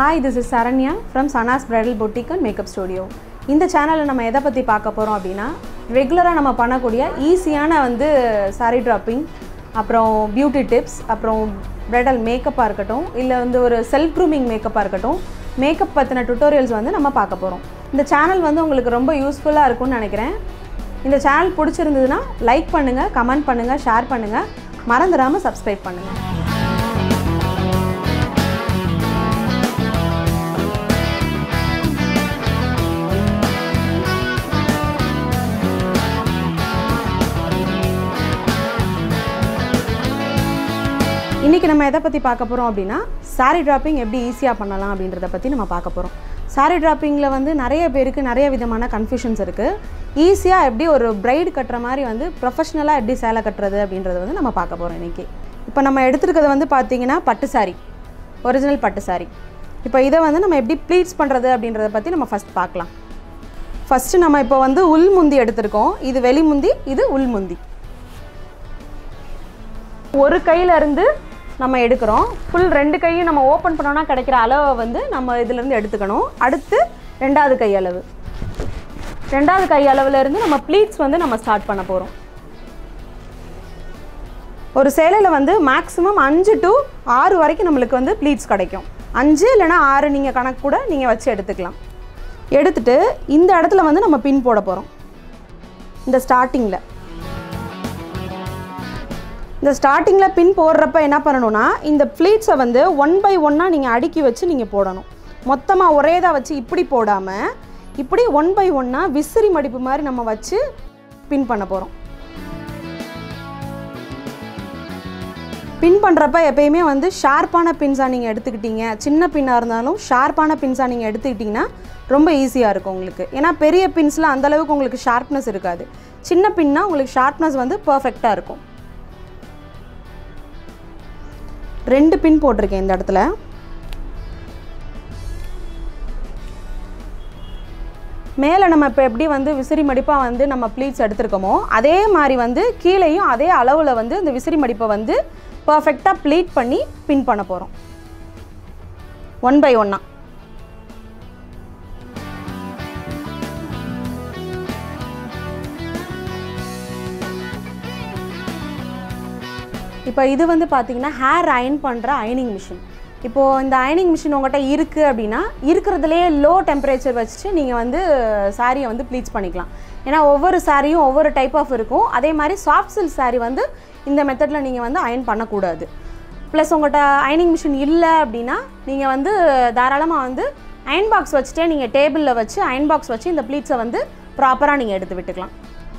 hi this is Saranya from Sana's bridal boutique and makeup studio இந்த சேனலில் நம்ம எதை பற்றி பார்க்க போகிறோம் அப்படின்னா ரெகுலராக நம்ம பண்ணக்கூடிய ஈஸியான வந்து சாரி ட்ராப்பிங் அப்புறம் பியூட்டி டிப்ஸ் அப்புறம் பிரைடல் மேக்கப்பாக இருக்கட்டும் இல்லை வந்து ஒரு செல்ஃப் க்ரூமிங் மேக்கப்பாக இருக்கட்டும் மேக்கப் பற்றின டுட்டோரியல்ஸ் வந்து நம்ம பார்க்க போகிறோம் இந்த சேனல் வந்து உங்களுக்கு ரொம்ப யூஸ்ஃபுல்லாக இருக்கும்னு நினைக்கிறேன் இந்த சேனல் பிடிச்சிருந்ததுன்னா லைக் பண்ணுங்கள் கமெண்ட் பண்ணுங்கள் ஷேர் பண்ணுங்கள் மறந்துடாமல் சப்ஸ்கிரைப் பண்ணுங்கள் இன்றைக்கி நம்ம எதை பற்றி பார்க்க போகிறோம் அப்படின்னா சாரி டிராப்பிங் எப்படி ஈஸியாக பண்ணலாம் அப்படின்றத பற்றி நம்ம பார்க்க போகிறோம் சாரி டிராப்பிங்கில் வந்து நிறைய பேருக்கு நிறைய விதமான கன்ஃபியூஷன்ஸ் இருக்குது ஈஸியாக எப்படி ஒரு பிரைடு கட்டுற மாதிரி வந்து ப்ரொஃபஷ்னலாக எப்படி சேலை கட்டுறது அப்படின்றத வந்து நம்ம பார்க்க போகிறோம் இன்றைக்கி இப்போ நம்ம எடுத்துருக்கிறது வந்து பார்த்தீங்கன்னா பட்டு சாரி ஒரிஜினல் பட்டு சாரி இப்போ இதை வந்து நம்ம எப்படி ப்ளீட்ஸ் பண்ணுறது அப்படின்றத பற்றி நம்ம ஃபஸ்ட் பார்க்கலாம் ஃபஸ்ட்டு நம்ம இப்போ வந்து உள் முந்தி எடுத்திருக்கோம் இது வெளி முந்தி இது உள் முந்தி ஒரு கையில இருந்து நம்ம எடுக்கிறோம் ஃபுல் ரெண்டு கையும் நம்ம ஓப்பன் பண்ணோன்னா கிடைக்கிற அளவை வந்து நம்ம இதிலேருந்து எடுத்துக்கணும் அடுத்து ரெண்டாவது கை அளவு ரெண்டாவது கை அளவுல இருந்து நம்ம ப்ளீட்ஸ் வந்து நம்ம ஸ்டார்ட் பண்ண போகிறோம் ஒரு சேலையில் வந்து மேக்ஸிமம் அஞ்சு டு ஆறு வரைக்கும் நம்மளுக்கு வந்து ப்ளீட்ஸ் கிடைக்கும் அஞ்சு இல்லைன்னா ஆறு நீங்கள் கணக்கு கூட நீங்கள் வச்சு எடுத்துக்கலாம் எடுத்துட்டு இந்த இடத்துல வந்து நம்ம பின் போட போகிறோம் இந்த ஸ்டார்டிங்கில் இந்த ஸ்டார்டிங்கில் பின் போடுறப்ப என்ன பண்ணணும்னா இந்த ப்ளீட்ஸை வந்து ஒன் பை ஒன்னாக நீங்கள் அடுக்கி வச்சு நீங்கள் போடணும் மொத்தமாக ஒரேதாக வச்சு இப்படி போடாமல் இப்படி ஒன் பை ஒன்னாக விசிறி மடிப்பு மாதிரி நம்ம வச்சு பின் பண்ண போகிறோம் பின் பண்ணுறப்ப எப்பயுமே வந்து ஷார்ப்பான பின்ஸாக நீங்கள் எடுத்துக்கிட்டீங்க சின்ன பின்னாக இருந்தாலும் ஷார்ப்பான பின்ஸாக நீங்கள் எடுத்துக்கிட்டிங்கன்னா ரொம்ப ஈஸியாக இருக்கும் உங்களுக்கு ஏன்னா பெரிய பின்ஸில் அந்தளவுக்கு உங்களுக்கு ஷார்ப்னஸ் இருக்காது சின்ன பின்னா உங்களுக்கு ஷார்ப்னஸ் வந்து பர்ஃபெக்டாக இருக்கும் ரெண்டு பின் போட்டிருக்கேன் இந்த இடத்துல மேலே நம்ம இப்போ எப்படி வந்து விசிறி மடிப்பாக வந்து நம்ம ப்ளீட்ஸ் எடுத்திருக்கோமோ அதே மாதிரி வந்து கீழேயும் அதே அளவில் வந்து இந்த விசிறி மடிப்பை வந்து பர்ஃபெக்டாக ப்ளீட் பண்ணி பின் பண்ண போகிறோம் ஒன் பை ஒன்னாக இப்போ இது வந்து பார்த்தீங்கன்னா ஹேர் அயன் பண்ணுற அயனிங் மிஷின் இப்போது இந்த அயனிங் மிஷின் உங்கள்கிட்ட இருக்குது அப்படின்னா இருக்கிறதுலே லோ டெம்பரேச்சர் வச்சுட்டு நீங்கள் வந்து சாரியை வந்து ப்ளீச் பண்ணிக்கலாம் ஏன்னா ஒவ்வொரு சாரியும் ஒவ்வொரு டைப் ஆஃப் இருக்கும் அதே மாதிரி சாஃப்ட் சில்க் சாரி வந்து இந்த மெத்தடில் நீங்கள் வந்து அயன் பண்ணக்கூடாது ப்ளஸ் உங்கள்கிட்ட அயனிங் மிஷின் இல்லை அப்படின்னா நீங்கள் வந்து தாராளமாக வந்து அயன் பாக்ஸ் வச்சுட்டே நீங்கள் டேபிளில் வச்சு அயன் பாக்ஸ் வச்சு இந்த ப்ளீட்ஸை வந்து ப்ராப்பராக நீங்கள் எடுத்து விட்டுக்கலாம்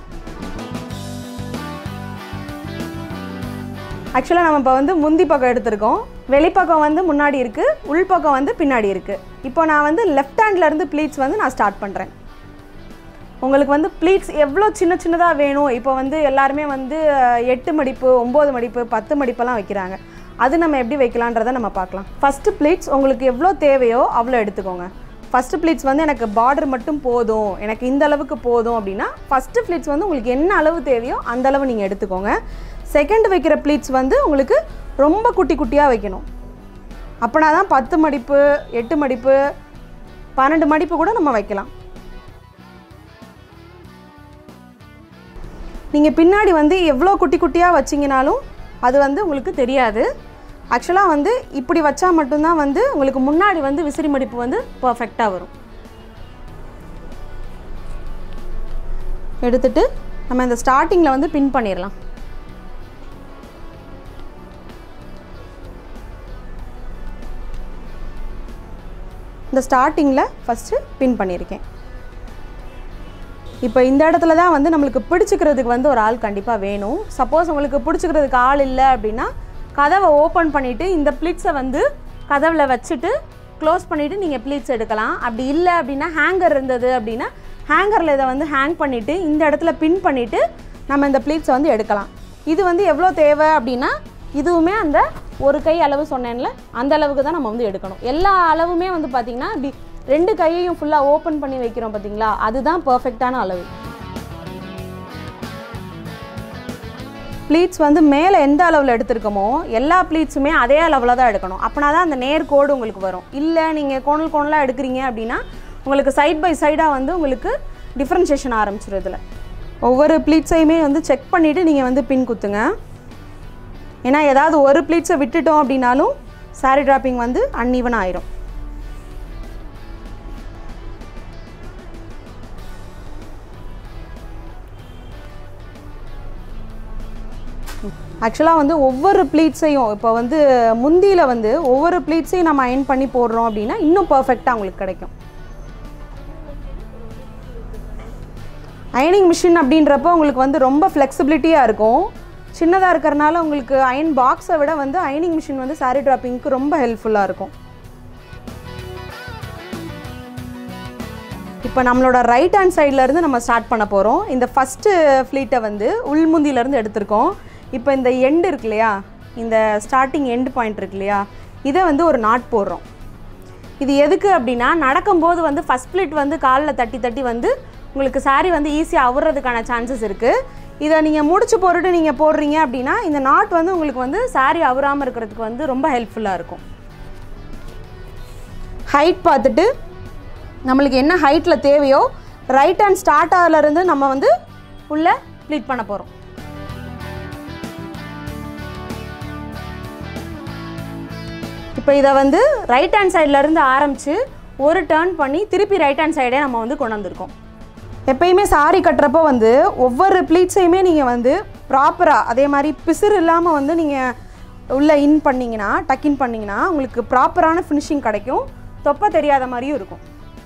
ஆக்சுவலாக நம்ம இப்போ வந்து முந்தி பக்கம் எடுத்திருக்கோம் வெளிப்பக்கம் வந்து முன்னாடி இருக்குது உள்பக்கம் வந்து பின்னாடி இருக்குது இப்போ நான் வந்து லெஃப்ட் ஹேண்ட்லேருந்து ப்ளீட்ஸ் வந்து நான் ஸ்டார்ட் பண்ணுறேன் உங்களுக்கு வந்து ப்ளீட்ஸ் எவ்வளோ சின்ன சின்னதாக வேணும் இப்போ வந்து எல்லாருமே வந்து எட்டு மடிப்பு ஒம்பது மடிப்பு பத்து மடிப்பெல்லாம் வைக்கிறாங்க அது நம்ம எப்படி வைக்கலான்றதை நம்ம பார்க்கலாம் ஃபஸ்ட்டு ப்ளீட்ஸ் உங்களுக்கு எவ்வளோ தேவையோ அவ்வளோ எடுத்துக்கோங்க ஃபஸ்ட்டு ப்ளீட்ஸ் வந்து எனக்கு பார்டர் மட்டும் போதும் எனக்கு இந்த அளவுக்கு போதும் அப்படின்னா ஃபஸ்ட்டு ப்ளீட்ஸ் வந்து உங்களுக்கு என்ன அளவு தேவையோ அந்த அளவு நீங்கள் எடுத்துக்கோங்க செகண்ட் வைக்கிற ப்ளீட்ஸ் வந்து உங்களுக்கு ரொம்ப குட்டி குட்டியாக வைக்கணும் அப்படின்னா தான் பத்து மடிப்பு எட்டு மடிப்பு பன்னெண்டு மடிப்பு கூட நம்ம வைக்கலாம் நீங்கள் பின்னாடி வந்து எவ்வளோ குட்டி குட்டியாக வச்சிங்கனாலும் அது வந்து உங்களுக்கு தெரியாது ஆக்சுவலாக வந்து இப்படி வச்சா மட்டும்தான் வந்து உங்களுக்கு முன்னாடி வந்து விசிறி மடிப்பு வந்து பர்ஃபெக்டாக வரும் எடுத்துட்டு நம்ம இந்த ஸ்டார்டிங்கில் வந்து பின் பண்ணிடலாம் இந்த ஸ்டார்டிங்கில் ஃபஸ்ட்டு பின் பண்ணியிருக்கேன் இப்போ இந்த இடத்துல தான் வந்து நம்மளுக்கு பிடிச்சிக்கிறதுக்கு வந்து ஒரு ஆள் கண்டிப்பாக வேணும் சப்போஸ் உங்களுக்கு பிடிச்சிக்கிறதுக்கு ஆள் இல்லை அப்படின்னா கதவை ஓப்பன் பண்ணிவிட்டு இந்த ப்ளீட்ஸை வந்து கதவில் வச்சுட்டு க்ளோஸ் பண்ணிவிட்டு நீங்கள் ப்ளீட்ஸ் எடுக்கலாம் அப்படி இல்லை அப்படின்னா ஹேங்கர் இருந்தது அப்படின்னா ஹேங்கரில் இதை வந்து ஹேங் பண்ணிவிட்டு இந்த இடத்துல பின் பண்ணிவிட்டு நம்ம இந்த ப்ளீட்ஸை வந்து எடுக்கலாம் இது வந்து எவ்வளோ தேவை அப்படின்னா இதுவுமே அந்த ஒரு கை அளவு சொன்னேன்ல அந்த அளவுக்கு தான் நம்ம வந்து எடுக்கணும் எல்லா அளவுமே வந்து பார்த்திங்கன்னா இப்படி ரெண்டு கையையும் ஃபுல்லாக ஓப்பன் பண்ணி வைக்கிறோம் பார்த்தீங்களா அதுதான் பர்ஃபெக்டான அளவு ப்ளீட்ஸ் வந்து மேலே எந்த அளவில் எடுத்திருக்கோமோ எல்லா ப்ளீட்ஸுமே அதே அளவில் தான் எடுக்கணும் அப்போனா தான் அந்த நேர் கோடு உங்களுக்கு வரும் இல்லை நீங்கள் கோணல் கோணலாக எடுக்கிறீங்க அப்படின்னா உங்களுக்கு சைட் பை சைடாக வந்து உங்களுக்கு டிஃப்ரென்ஷியேஷன் ஆரம்பிச்சிடும் இதில் ஒவ்வொரு ப்ளீட்ஸையுமே வந்து செக் பண்ணிவிட்டு நீங்கள் வந்து பின் குத்துங்க ஏன்னா ஏதாவது ஒரு ப்ளீட்ஸை விட்டுட்டோம் அப்படின்னாலும் சாரி டிராப்பிங் வந்து அன்ஈவன் ஆயிரும் ஆக்சுவலாக வந்து ஒவ்வொரு ப்ளீட்ஸையும் இப்போ வந்து முந்தியில் வந்து ஒவ்வொரு ப்ளீட்ஸையும் நம்ம அயன் பண்ணி போடுறோம் அப்படின்னா இன்னும் பர்ஃபெக்டாக உங்களுக்கு கிடைக்கும் அயனிங் மிஷின் அப்படின்றப்போ உங்களுக்கு வந்து ரொம்ப ஃப்ளெக்சிபிலிட்டியாக இருக்கும் சின்னதாக இருக்கிறனால உங்களுக்கு அயன் பாக்ஸை விட வந்து அயனிங் மிஷின் வந்து சாரி டிராப்பிங்க்கு ரொம்ப ஹெல்ப்ஃபுல்லாக இருக்கும் இப்போ நம்மளோட ரைட் ஹேண்ட் சைட்லேருந்து நம்ம ஸ்டார்ட் பண்ண போகிறோம் இந்த ஃபஸ்ட்டு ஃப்ளீட்டை வந்து உள்முந்தியிலேருந்து எடுத்திருக்கோம் இப்போ இந்த எண்டு இருக்கு இல்லையா இந்த ஸ்டார்டிங் எண்டு பாயிண்ட் இருக்கு இல்லையா இதை வந்து ஒரு நாட் போடுறோம் இது எதுக்கு அப்படின்னா நடக்கும்போது வந்து ஃபஸ்ட் ஃப்ளிட் வந்து காலில் தட்டி தட்டி வந்து உங்களுக்கு saree வந்து ஈஸியாக அவுறதுக்கான சான்சஸ் இருக்குது இதை நீங்கள் முடிச்சு போட்டுட்டு நீங்கள் போடுறீங்க அப்படின்னா இந்த நாட் வந்து உங்களுக்கு வந்து saree அவுறாமல் இருக்கிறதுக்கு வந்து ரொம்ப ஹெல்ப்ஃபுல்லாக இருக்கும் ஹைட் பார்த்துட்டு நம்மளுக்கு என்ன ஹைட்டில் தேவையோ ரைட் ஹேண்ட் ஸ்டார்ட் ஆகலேருந்து நம்ம வந்து உள்ளே ப்ளீட் பண்ண போகிறோம் இப்போ இதை வந்து ரைட் ஹேண்ட் சைட்லேருந்து ஆரம்பித்து ஒரு டேர்ன் பண்ணி திருப்பி ரைட் ஹேண்ட் சைடே நம்ம வந்து கொண்டு வந்திருக்கோம் எப்பயுமே சாரி கட்டுறப்போ வந்து ஒவ்வொரு ப்ளீட்ஸையுமே நீங்கள் வந்து ப்ராப்பராக அதே மாதிரி பிசுறு இல்லாமல் வந்து நீங்கள் உள்ளே இன் பண்ணிங்கன்னா டக்கின் பண்ணிங்கன்னா உங்களுக்கு ப்ராப்பரான ஃபினிஷிங் கிடைக்கும் தொப்பை தெரியாத மாதிரியும் இருக்கும்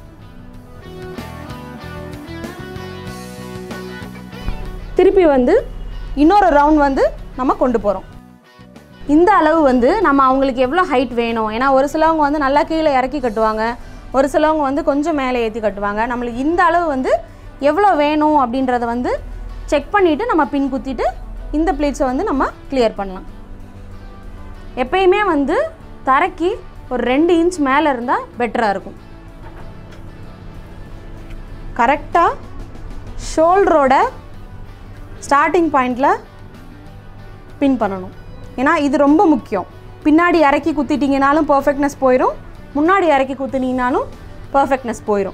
திருப்பி வந்து இன்னொரு ரவுண்ட் வந்து நம்ம கொண்டு போகிறோம் இந்த அளவு வந்து நம்ம அவங்களுக்கு எவ்வளோ ஹைட் வேணும் ஏன்னா ஒரு சிலவங்க வந்து நல்லா கீழே இறக்கி கட்டுவாங்க ஒரு சிலவங்க வந்து கொஞ்சம் மேலே ஏற்றி கட்டுவாங்க நம்மளுக்கு இந்த அளவு வந்து எவ்வளோ வேணும் அப்படின்றத வந்து செக் பண்ணிவிட்டு நம்ம பின் குத்திட்டு இந்த ப்ளீட்ஸை வந்து நம்ம கிளியர் பண்ணலாம் எப்பயுமே வந்து தரைக்கு ஒரு ரெண்டு இன்ச் மேலே இருந்தால் பெட்டராக இருக்கும் கரெக்டாக ஷோல்டரோட ஸ்டார்டிங் பாயிண்டில் பின் பண்ணணும் ஏன்னா இது ரொம்ப முக்கியம் பின்னாடி இறக்கி குத்திட்டிங்கனாலும் பர்ஃபெக்ட்னஸ் போயிடும் முன்னாடி இறக்கி குத்துனீங்கனாலும் பர்ஃபெக்ட்னஸ் போயிடும்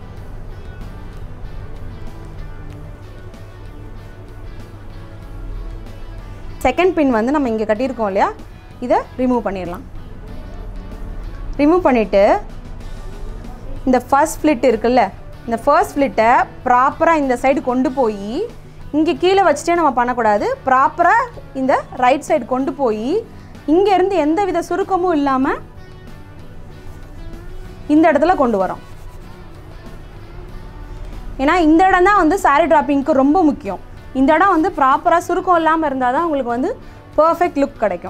செகண்ட் பின் வந்து நம்ம இங்கே கட்டியிருக்கோம் இல்லையா இதை ரிமூவ் பண்ணிடலாம் ரிமூவ் பண்ணிவிட்டு இந்த ஃபர்ஸ்ட் ஃப்ளிட் இருக்குல்ல இந்த ஃபர்ஸ்ட் ஃப்ளிட்டை ப்ராப்பராக இந்த சைடு கொண்டு போய் இங்கே கீழே வச்சுட்டே நம்ம பண்ணக்கூடாது ப்ராப்பராக இந்த ரைட் சைடு கொண்டு போய் இங்கேருந்து எந்த வித சுருக்கமும் இல்லாமல் இந்த இடத்துல கொண்டு வரோம் ஏன்னா இந்த இடம் தான் வந்து சாரி டிராப்பிங்க்கு ரொம்ப முக்கியம் இந்த இடம் வந்து ப்ராப்பராக சுருக்கம் இல்லாமல் இருந்தால் தான் உங்களுக்கு வந்து பர்ஃபெக்ட் லுக் கிடைக்கும்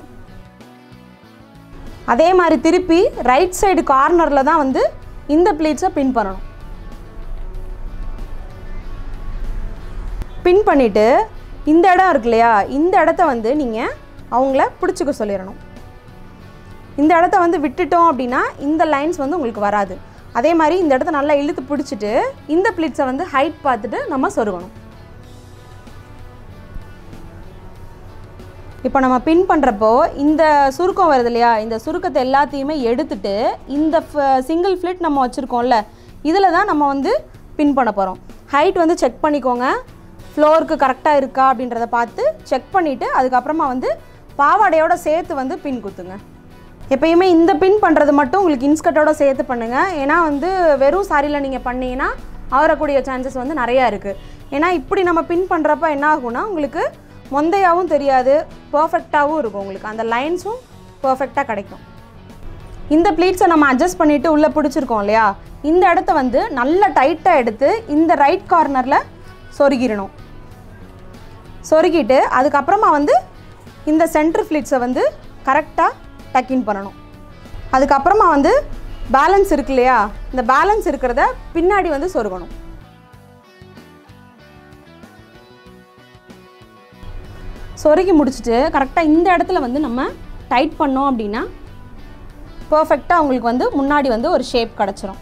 அதே மாதிரி திருப்பி ரைட் சைடு கார்னரில் தான் வந்து இந்த ப்ளீட்ஸை பின் பண்ணணும் பின் பண்ணிவிட்டு இந்த இடம் இருக்கு இல்லையா இந்த இடத்த வந்து நீங்கள் அவங்கள பிடிச்சிக்க சொல்லிடணும் இந்த இடத்த வந்து விட்டுட்டோம் அப்படின்னா இந்த லைன்ஸ் வந்து உங்களுக்கு வராது அதே மாதிரி இந்த இடத்த நல்லா இழுத்து பிடிச்சிட்டு இந்த ப்ளீட்ஸை வந்து ஹைட் பார்த்துட்டு நம்ம சொருகணும் இப்போ நம்ம பின் பண்ணுறப்போ இந்த சுருக்கம் வருது இல்லையா இந்த சுருக்கத்தை எல்லாத்தையுமே எடுத்துட்டு இந்த சிங்கிள் ஃப்ளிட் நம்ம வச்சுருக்கோம்ல இதில் தான் நம்ம வந்து பின் பண்ண போகிறோம் ஹைட் வந்து செக் பண்ணிக்கோங்க ஃப்ளோருக்கு கரெக்டாக இருக்கா அப்படின்றத பார்த்து செக் பண்ணிவிட்டு அதுக்கப்புறமா வந்து பாவாடையோட சேர்த்து வந்து பின் குத்துங்க எப்பயுமே இந்த பின் பண்ணுறது மட்டும் உங்களுக்கு இன்ஸ்கர்ட்டோட சேர்த்து பண்ணுங்கள் ஏன்னா வந்து வெறும் சாரியில் நீங்கள் பண்ணீங்கன்னா ஆகக்கூடிய சான்சஸ் வந்து நிறையா இருக்குது ஏன்னா இப்படி நம்ம பின் பண்ணுறப்ப என்ன ஆகும்னா உங்களுக்கு மொந்தையாகவும் தெரியாது பர்ஃபெக்டாகவும் இருக்கும் உங்களுக்கு அந்த லைன்ஸும் பர்ஃபெக்டாக கிடைக்கும் இந்த ப்ளீட்ஸை நம்ம அட்ஜஸ்ட் பண்ணிவிட்டு உள்ளே பிடிச்சிருக்கோம் இல்லையா இந்த இடத்த வந்து நல்ல டைட்டாக எடுத்து இந்த ரைட் கார்னரில் சொருகிடணும் சொருகிட்டு அதுக்கப்புறமா வந்து இந்த சென்டர் ஃப்ளீட்ஸை வந்து கரெக்டாக டக்கின் பண்ணணும் அதுக்கப்புறமா வந்து பேலன்ஸ் இருக்கு இல்லையா இந்த பேலன்ஸ் இருக்கிறத பின்னாடி வந்து சொருகணும் சொருகி முடிச்சுட்டு கரெக்டாக இந்த இடத்துல வந்து நம்ம டைட் பண்ணோம் அப்படின்னா பர்ஃபெக்டாக உங்களுக்கு வந்து முன்னாடி வந்து ஒரு ஷேப் கிடச்சிரும்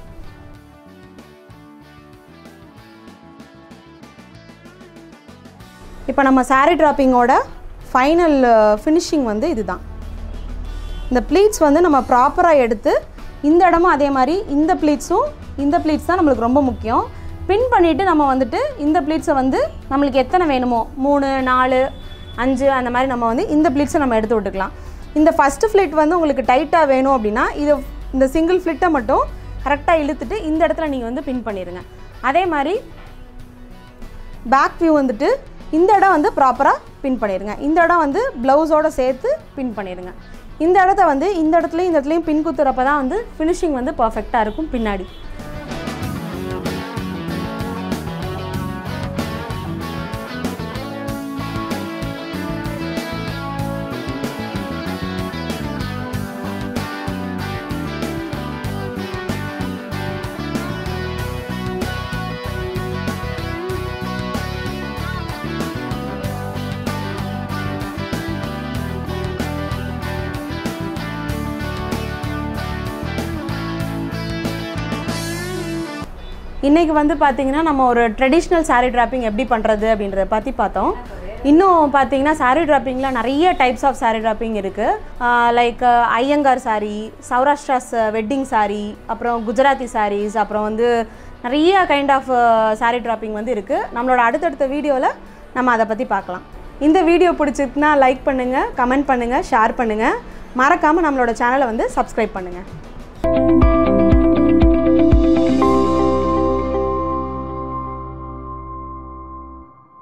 இப்போ நம்ம saree டிராப்பிங்கோட ஃபைனல் ஃபினிஷிங் வந்து இதுதான் இந்த ப்ளீட்ஸ் வந்து நம்ம ப்ராப்பராக எடுத்து இந்த இடமும் அதே மாதிரி இந்த ப்ளீட்ஸும் இந்த ப்ளீட்ஸ் தான் நம்மளுக்கு ரொம்ப முக்கியம் பின் பண்ணிவிட்டு நம்ம வந்துட்டு இந்த ப்ளீட்ஸை வந்து நம்மளுக்கு எத்தனை வேணுமோ மூணு நாலு அஞ்சு அந்த மாதிரி நம்ம வந்து இந்த ப்ளீட்ஸை நம்ம எடுத்து விட்டுக்கலாம் இந்த ஃபஸ்ட்டு ஃப்ளிட் வந்து உங்களுக்கு டைட்டாக வேணும் அப்படின்னா இது இந்த சிங்கிள் ஃப்ளிட்டை மட்டும் கரெக்டாக இழுத்துட்டு இந்த இடத்துல நீங்கள் வந்து பின் பண்ணிடுங்க அதே மாதிரி பேக் வியூ வந்துட்டு இந்த இடம் வந்து ப்ராப்பராக பின் பண்ணிடுங்க இந்த இடம் வந்து ப்ளவுஸோட சேர்த்து பின் பண்ணிடுங்க இந்த இடத்த வந்து இந்த இடத்துலையும் இந்த இடத்துலையும் பின் குத்துறப்ப தான் வந்து ஃபினிஷிங் வந்து பர்ஃபெக்டாக இருக்கும் பின்னாடி இன்றைக்கி வந்து பார்த்தீங்கன்னா நம்ம ஒரு ட்ரெடிஷ்னல் saree ட்ராப்பிங் எப்படி பண்ணுறது அப்படின்றத பற்றி பார்த்தோம் இன்னும் பார்த்தீங்கன்னா saree ட்ராப்பிங்கில் நிறைய டைப்ஸ் ஆஃப் saree ட்ராப்பிங் இருக்குது like Iyengar saree Saurashtras wedding saree அப்புறம் குஜராத்தி sarees அப்புறம் வந்து நிறைய கைண்ட் ஆஃப் saree ட்ராப்பிங் வந்து இருக்குது நம்மளோட அடுத்தடுத்த வீடியோவில் நம்ம அதை பற்றி பார்க்கலாம் இந்த வீடியோ பிடிச்சிருக்குன்னா லைக் பண்ணுங்கள் கமெண்ட் பண்ணுங்கள் ஷேர் பண்ணுங்கள் மறக்காமல் நம்மளோட சேனலை வந்து சப்ஸ்கிரைப் பண்ணுங்கள்